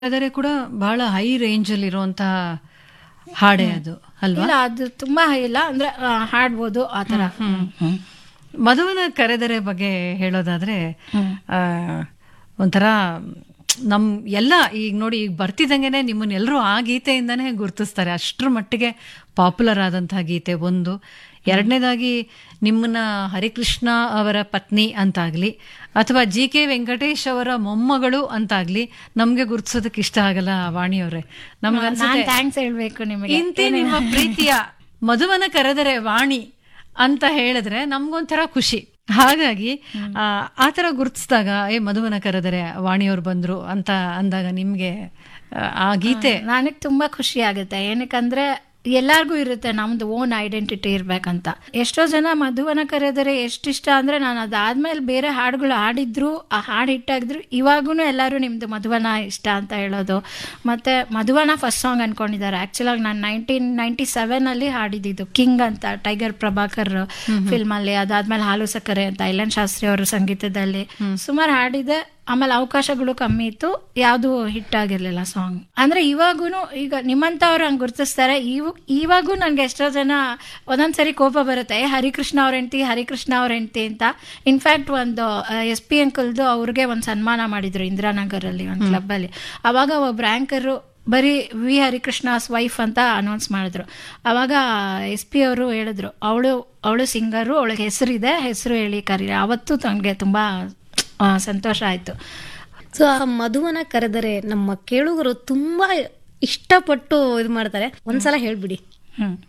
ಆದರೆ ಕೂಡ ಬಹಳ ಹೈ ರೇಂಜ್ ಅಲ್ಲಿ ಇರುವಂತಹ ಹಾಡೆ ಅದು ಅಲ್ವಾ ಇಲ್ಲ ಅದು ತುಂಬಾ ಇಲ್ಲ ಅಂದ್ರೆ ಆ, ಹಾಡ್ಬೋದು ಆ ತರ ಹ್ಮ್. ಮಧುವನ ಕರೆದರೆ ಬಗ್ಗೆ ಹೇಳೋದಾದ್ರೆ ಆ, ಒಂಥರ ನಮ್ ಎಲ್ಲ ಈಗ ನೋಡಿ ಈಗ ಬರ್ತಿದ್ದಂಗೆನೆ ನಿಮ್ಮನ್ನೆಲ್ಲರೂ ಆ ಗೀತೆಯಿಂದನೇ ಗುರುತಿಸ್ತಾರೆ ಅಷ್ಟರ ಮಟ್ಟಿಗೆ ಪಾಪ್ಯುಲರ್ ಆದಂತಹ ಗೀತೆ ಒಂದು ಎರಡನೇದಾಗಿ ನಿಮ್ಮನ್ನ ಹರಿಕೃಷ್ಣ ಅವರ ಪತ್ನಿ ಅಂತಾಗ್ಲಿ ಅಥವಾ ಜಿ ಕೆ ವೆಂಕಟೇಶ್ ಅವರ ಮೊಮ್ಮಗಳು ಅಂತಾಗ್ಲಿ ನಮ್ಗೆ ಗುರುತಿಸೋದಕ್ಕೆ ಇಷ್ಟ ಆಗಲ್ಲ ವಾಣಿಯವರೇ ನಮ್ಗೆ ನಾನ್ ಥ್ಯಾಂಕ್ಸ್ ಹೇಳ್ಬೇಕು ನಿಮಗೆ ಇಂತಿ ನಿಮ್ಮ ಪ್ರೀತಿಯ ಮಧುವನ ಕರೆದರೆ ವಾಣಿ ಅಂತ ಹೇಳಿದ್ರೆ ನಮ್ಗೊಂಥರ ಖುಷಿ ಹಾಗಾಗಿ ಆ, ಆ ಥರ ಗುರುತಿಸಿದಾಗ ಏ ಮಧುವನ ಕರೆದರೆ ವಾಣಿಯವ್ರು ಬಂದ್ರು ಅಂತ ಅಂದಾಗ ನಿಮ್ಗೆ ಆ, ಆ ಗೀತೆ ನನಗೆ ತುಂಬಾ ಖುಷಿ ಆಗುತ್ತೆ ಏನಕ್ಕಂದ್ರೆ ಎಲ್ಲಾರ್ಗೂ ಇರುತ್ತೆ ನಮ್ದು ಓನ್ ಐಡೆಂಟಿಟಿ ಇರ್ಬೇಕಂತ ಎಷ್ಟೋ ಜನ ಮಧುವನ ಕರೆದರೆ ಎಷ್ಟಿಷ್ಟ ಅಂದ್ರೆ ನಾನು ಅದಾದ್ಮೇಲೆ ಬೇರೆ ಹಾಡುಗಳು ಹಾಡಿದ್ರು ಆ ಹಾಡು ಹಿಟ್ಟಾಗಿದ್ರು ಇವಾಗೂ ಎಲ್ಲರೂ ನಿಮ್ದು ಮಧುವನ ಇಷ್ಟ ಅಂತ ಹೇಳೋದು ಮತ್ತೆ ಮಧುವನ ಫಸ್ಟ್ ಸಾಂಗ್ ಅನ್ಕೊಂಡಿದ್ದಾರೆ ಆಕ್ಚುಲ್ ಆಗಿ ನಾನು ನೈನ್ಟೀನ್ ನೈನ್ಟಿ ಸೆವೆನ್ ಅಲ್ಲಿ ಹಾಡಿದ್ದು ಕಿಂಗ್ ಅಂತ ಟೈಗರ್ ಪ್ರಭಾಕರ್ ಫಿಲ್ಮ್ ಅಲ್ಲಿ ಅದಾದ್ಮೇಲೆ ಹಾಲು ಸಕ್ಕರೆ ಅಂತ ಐಲನ್ ಶಾಸ್ತ್ರಿ ಅವರ ಸಂಗೀತದಲ್ಲಿ ಸುಮಾರು ಹಾಡಿದೆ ಆಮೇಲೆ ಅವಕಾಶಗಳು ಕಮ್ಮಿ ಇತ್ತು ಯಾವುದು ಹಿಟ್ ಆಗಿರ್ಲಿಲ್ಲ ಸಾಂಗ್ ಅಂದ್ರೆ ಇವಾಗೂನು ಈಗ ನಿಮ್ಮಂತವ್ರು ಹಂಗ್ ಗುರ್ತಿಸ್ತಾರೆ ಇವ್ ಇವಾಗೂ ನನ್ಗೆ ಎಷ್ಟೋ ಜನ ಒಂದೊಂದ್ಸರಿ ಕೋಪ ಬರುತ್ತೆ ಏ ಹರಿಕೃಷ್ಣ ಅವ್ರ ಹೆಂಡತಿ ಹರಿಕೃಷ್ಣ ಅವ್ರ ಹೆಂಡತಿ ಅಂತ ಇನ್ಫ್ಯಾಕ್ಟ್ ಒಂದು ಎಸ್ ಪಿ ಅಂಕಲ್ದು ಅವ್ರಿಗೆ ಒಂದು ಸನ್ಮಾನ ಮಾಡಿದ್ರು ಇಂದಿರಾನಗರಲ್ಲಿ ಒಂದು ಕ್ಲಬ್ ಅಲ್ಲಿ ಅವಾಗ ಒಬ್ರು ಆಂಕರು ಬರೀ ವಿ ಹರಿಕೃಷ್ಣಸ್ ವೈಫ್ ಅಂತ ಅನೌನ್ಸ್ ಮಾಡಿದ್ರು ಅವಾಗ ಎಸ್ ಪಿ ಅವರು ಹೇಳಿದ್ರು ಅವಳು ಅವಳು ಸಿಂಗರು ಅವಳಿಗೆ ಹೆಸರಿದೆ ಹೆಸರು ಹೇಳಿ ಕರೀರಿ ಅವತ್ತು ನನಗೆ ತುಂಬಾ ಆ, ಸಂತೋಷ ಆಯ್ತು ಸೊ ಆ ಮಧುವನ ಕರೆದರೆ ನಮ್ಮ ಕೇಳುಗರು ತುಂಬಾ ಇಷ್ಟಪಟ್ಟು ಇದು ಮಾಡ್ತಾರೆ ಒಂದ್ಸಲ ಹೇಳ್ಬಿಡಿ ಹ್ಮ್